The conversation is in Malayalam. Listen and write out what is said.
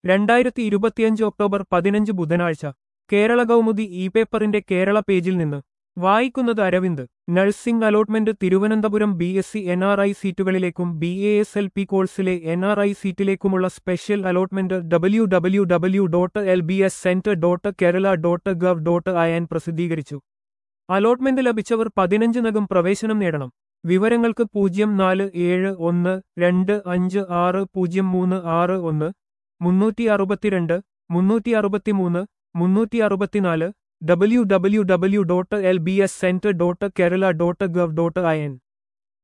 രണ്ടായിരത്തി ഇരുപത്തിയഞ്ച് ഒക്ടോബർ പതിനഞ്ച് ബുധനാഴ്ച കേരള കൗമുദി ഇ പേപ്പറിന്റെ കേരള പേജിൽ നിന്ന് വായിക്കുന്നത് Aravind nursing allotment Thiruvananthapuram B S C N R I സീറ്റുകളിലേക്കും B A S L P കോഴ്സിലെ എൻ ആർ ഐ സീറ്റിലേക്കുമുള്ള special allotment W W W dot L B S centre dot Kerala dot gov dot I N പ്രസിദ്ധീകരിച്ചു അലോട്ട്മെന്റ് ലഭിച്ചവർ പതിനഞ്ചിനകം പ്രവേശനം നേടണം വിവരങ്ങൾക്ക് പൂജ്യം നാല് ഏഴ് ഒന്ന് രണ്ട് അഞ്ച് ആറ് പൂജ്യം മൂന്ന് ആറ് ഒന്ന് മുന്നൂറ്റി അറുപത്തിരണ്ട് മുന്നൂറ്റി അറുപത്തിമൂന്ന് മുന്നൂറ്റി അറുപത്തിനാല് W W W dot L B S centre dot Kerala dot gov dot I N